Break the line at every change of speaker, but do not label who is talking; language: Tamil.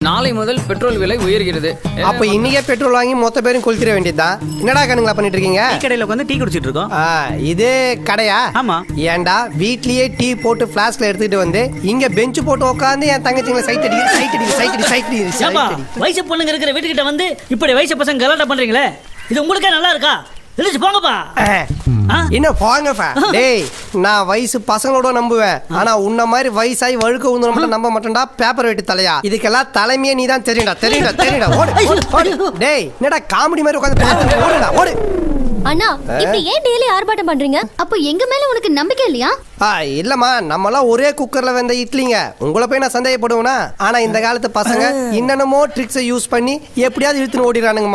நாளை முதல் பெட்ரோல் விலை உயர்கிறது
அப்ப இன்னைக்கே பெட்ரோல் வாங்கி மொத்த பேரும் கொளுத்திட வேண்டியதுதான் என்னடா கணுங்களா பண்ணிட்டு இருக்கீங்க
டீ கடையில உட்காந்து டீ குடிச்சிட்டு இருக்கோம்
ஆ, இது கடையா
ஆமா.
ஏன்டா வீட்லயே டீ போட்டு பிளாஸ்க்ல எடுத்துக்கிட்டு வந்து இங்க பெஞ்ச் போட்டு உட்காந்து என் தங்கச்சிங்களை சைட் அடி சைட் அடி சைட் அடி சைட் அடி சைட்
ஏப்பா
அடி
வயசு பொண்ணுங்க இருக்கிற வீட்டுக்கிட்ட வந்து இப்படி வயசு பசங்க கலாட்டா பண்றீங்களே இது உங்களுக்கே நல்லா இருக்கா எழுச்சு போங்கப்பா ஆ?
என்ன போங்கப்பா டேய் நான் வயசு பசங்களோட நம்புவேன் ஆனா உன்ன மாதிரி வயசாகி வழுக்க உந்து மட்டும் நம்ப மாட்டேன்டா பேப்பர் வெட்டி தலையா இதுக்கெல்லாம் தலைமையே நீ தான் தெரியும்டா தெரியும்டா தெரியும்டா ஓடு ஓடு, ஓடு டேய் என்னடா காமெடி மாதிரி உட்காந்து ஓடுடா ஓடு
அண்ணா இப்படி ஏன் டெய்லி ஆர்ப்பாட்டம் பண்றீங்க அப்போ எங்க மேல உனக்கு நம்பிக்கை இல்லையா
ஆ இல்லம்மா நம்மலாம் ஒரே குக்கர்ல வெந்த இட்லிங்க உங்களை போய் நான் சந்தேகப்படுவேனா ஆனா இந்த காலத்து பசங்க என்னென்னமோ ட்ரிக்ஸை யூஸ் பண்ணி எப்படியாவது இழுத்துன்னு ஓடிடுறானுங்க